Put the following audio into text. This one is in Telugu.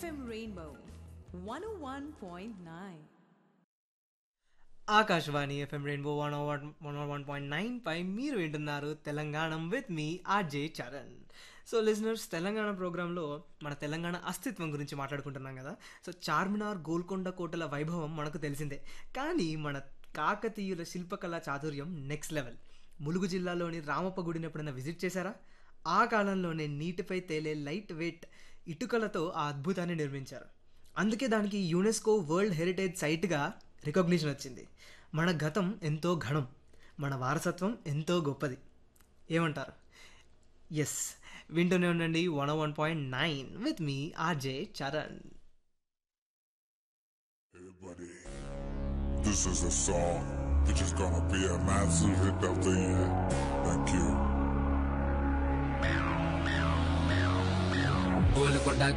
FM Rainbow 101.9. ఆకాశవాణి FM rainbow one one one point nine పై మీరు వింటున్నారు తెలంగాణ విత్ మీ RJ Charan so listeners Telangana ప్రోగ్రాంలో మన తెలంగాణ అస్తిత్వం గురించి మాట్లాడుకుంటున్నాం కదా సో చార్మినార్ గోల్కొండ కోటల వైభవం మనకు తెలిసిందే కానీ మన కాకతీయుల శిల్పకళా చాతుర్యం నెక్స్ట్ లెవెల్ ములుగు జిల్లాలోని రామప్ప గుడిని ఎప్పుడైనా విజిట్ చేశారా ఆ కాలంలోనే నీటిపై తేలే లైట్ వెయిట్ ఇటుకలతో ఆ అద్భుతాన్ని నిర్మించారు అందుకే దానికి యునెస్కో వరల్డ్ హెరిటేజ్ సైట్గా రికగ్నిషన్ వచ్చింది మన గతం ఎంతో ఘనం మన వారసత్వం ఎంతో గొప్పది ఏమంటారు ఎస్ వింటూనే ఉండండి one one point nine with మీ RJ Charan Hey buddy, this is a song which is gonna be a massive hit of the year. Thank you. Golconda